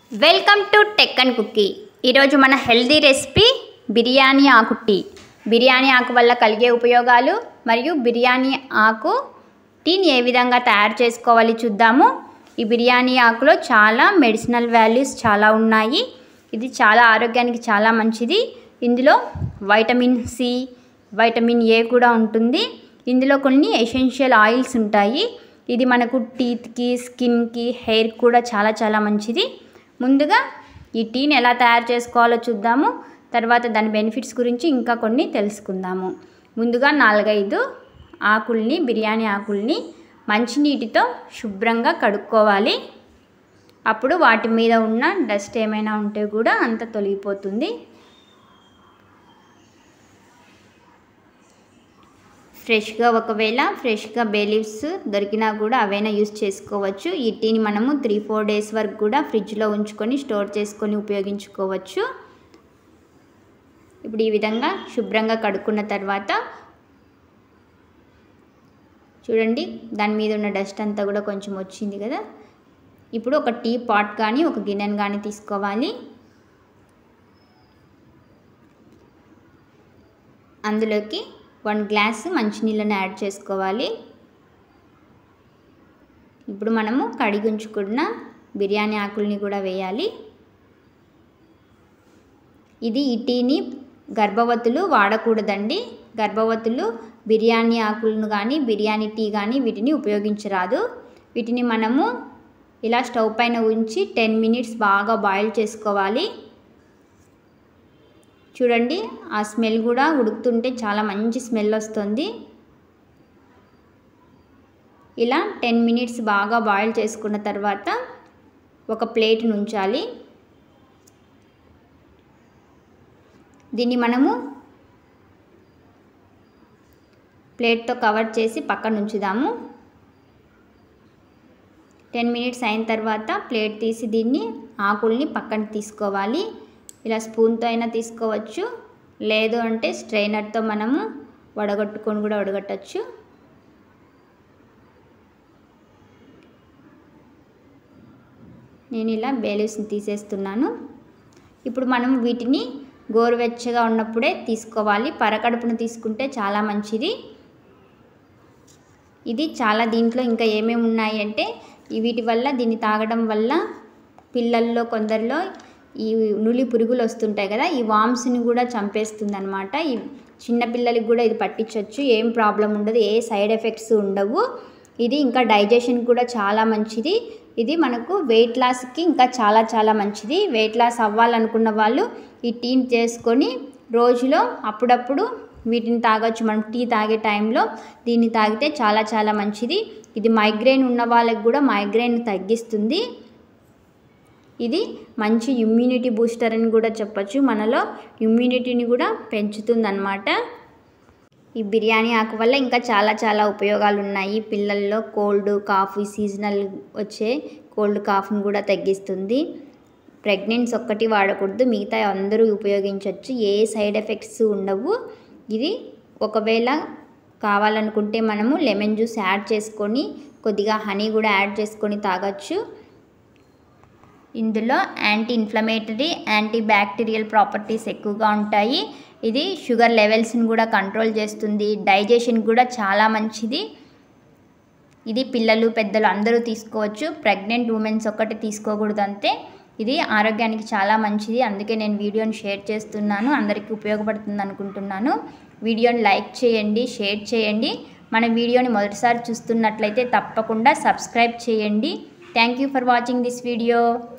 welcome to tech and cookie ఈరోజు మన healthy recipe biryani ఆకు టీ బిర్యానీ ఆకు వల్ల కలిగే ఉపయోగాలు మరియు బిర్యానీ ఆకు టీని ఏ విధంగా తయారు చేసుకోవాలి చూద్దాము ఈ బిర్యానీ ఆకులో చాలా మెడిసినల్ వాల్యూస్ చాలా ఉన్నాయి ఇది చాలా ఆరోగ్యానికి చాలా మంచిది ఇందులో వైటమిన్ సి వైటమిన్ ఏ కూడా ఉంటుంది ఇందులో కొన్ని ఎసెన్షియల్ ఆయిల్స్ ఉంటాయి ఇది మనకు టీత్కి స్కిన్కి హెయిర్ కూడా చాలా చాలా మంచిది ముందుగా ఈ టీని ఎలా తయారు చేసుకోవాలో చూద్దాము తర్వాత దాని బెనిఫిట్స్ గురించి ఇంకా కొన్ని తెలుసుకుందాము ముందుగా నాలుగైదు ఆకుల్ని బిర్యానీ ఆకుల్ని మంచినీటితో శుభ్రంగా కడుక్కోవాలి అప్పుడు వాటి మీద ఉన్న డస్ట్ ఏమైనా ఉంటే కూడా అంత తొలగిపోతుంది ఫ్రెష్గా ఒకవేళ ఫ్రెష్గా బేలీవ్స్ దొరికినా కూడా అవైనా యూస్ చేసుకోవచ్చు ఈ టీని మనము త్రీ ఫోర్ డేస్ వరకు కూడా ఫ్రిడ్జ్లో ఉంచుకొని స్టోర్ చేసుకొని ఉపయోగించుకోవచ్చు ఇప్పుడు ఈ విధంగా శుభ్రంగా కడుక్కున్న తర్వాత చూడండి దాని మీద ఉన్న డస్ట్ అంతా కూడా కొంచెం వచ్చింది కదా ఇప్పుడు ఒక టీ పాట్ కానీ ఒక గిన్నెను కానీ తీసుకోవాలి అందులోకి వన్ గ్లాస్ మంచినీళ్ళని యాడ్ చేసుకోవాలి ఇప్పుడు మనము కడిగి ఉంచుకున్న బిర్యానీ ఆకుల్ని కూడా వేయాలి ఇది ఈ టీని గర్భవతులు వాడకూడదండి గర్భవతులు బిర్యానీ ఆకులను కానీ బిర్యానీ టీ కానీ వీటిని ఉపయోగించరాదు వీటిని మనము ఇలా స్టవ్ పైన ఉంచి టెన్ మినిట్స్ బాగా బాయిల్ చేసుకోవాలి చూడండి ఆ స్మెల్ కూడా ఉడుకుతుంటే చాలా మంచి స్మెల్ వస్తుంది ఇలా టెన్ మినిట్స్ బాగా బాయిల్ చేసుకున్న తర్వాత ఒక ప్లేట్ ఉంచాలి దీన్ని మనము ప్లేట్తో కవర్ చేసి పక్కన ఉంచుదాము టెన్ మినిట్స్ అయిన తర్వాత ప్లేట్ తీసి దీన్ని ఆకుల్ని పక్కన తీసుకోవాలి ఇలా స్పూన్తో అయినా తీసుకోవచ్చు లేదు అంటే స్ట్రైనర్తో మనము వడగొట్టుకొని కూడా వడగట్టచ్చు నేను ఇలా బేలీవ్స్ని తీసేస్తున్నాను ఇప్పుడు మనం వీటిని గోరువెచ్చగా ఉన్నప్పుడే తీసుకోవాలి పరకడుపును తీసుకుంటే చాలా మంచిది ఇది చాలా దీంట్లో ఇంకా ఏమేమి ఉన్నాయి అంటే వీటి వల్ల దీన్ని తాగడం వల్ల పిల్లల్లో కొందరిలో ఈ నులి పురుగులు వస్తుంటాయి కదా ఈ వామ్స్ని కూడా చంపేస్తుంది అనమాట ఈ చిన్నపిల్లలకి కూడా ఇది పట్టించవచ్చు ఏం ప్రాబ్లం ఉండదు ఏ సైడ్ ఎఫెక్ట్స్ ఉండవు ఇది ఇంకా డైజెషన్ కూడా చాలా మంచిది ఇది మనకు వెయిట్ లాస్కి ఇంకా చాలా చాలా మంచిది వెయిట్ లాస్ అవ్వాలనుకున్న వాళ్ళు ఈ టీని చేసుకొని రోజులో అప్పుడప్పుడు వీటిని తాగొచ్చు మనం టీ తాగే టైంలో దీన్ని తాగితే చాలా చాలా మంచిది ఇది మైగ్రేన్ ఉన్న వాళ్ళకి కూడా మైగ్రేన్ తగ్గిస్తుంది ఇది మంచి ఇమ్యూనిటీ బూస్టర్ అని కూడా చెప్పచ్చు మనలో ఇమ్యూనిటీని కూడా పెంచుతుందన్నమాట ఈ బిర్యానీ ఆకు వల్ల ఇంకా చాలా చాలా ఉపయోగాలు ఉన్నాయి పిల్లల్లో కోల్డ్ కాఫ్ సీజనల్ వచ్చే కోల్డ్ కాఫ్ని కూడా తగ్గిస్తుంది ప్రెగ్నెన్స్ ఒక్కటి వాడకూడదు మిగతా అందరూ ఉపయోగించవచ్చు ఏ సైడ్ ఎఫెక్ట్స్ ఉండవు ఇది ఒకవేళ కావాలనుకుంటే మనము లెమన్ జ్యూస్ యాడ్ చేసుకొని కొద్దిగా హనీ కూడా యాడ్ చేసుకొని తాగొచ్చు ఇందులో anti inflammatory anti bacterial properties ఎక్కువగా ఉంటాయి ఇది షుగర్ లెవెల్స్ని కూడా కంట్రోల్ చేస్తుంది డైజెషన్ కూడా చాలా మంచిది ఇది పిల్లలు పెద్దలు అందరూ తీసుకోవచ్చు ప్రెగ్నెంట్ ఉమెన్స్ ఒక్కటి తీసుకోకూడదు అంతే ఇది ఆరోగ్యానికి చాలా మంచిది అందుకే నేను వీడియోని షేర్ చేస్తున్నాను అందరికీ ఉపయోగపడుతుంది అనుకుంటున్నాను వీడియోని లైక్ చేయండి షేర్ చేయండి మన వీడియోని మొదటిసారి చూస్తున్నట్లయితే తప్పకుండా సబ్స్క్రైబ్ చేయండి thank you for watching this video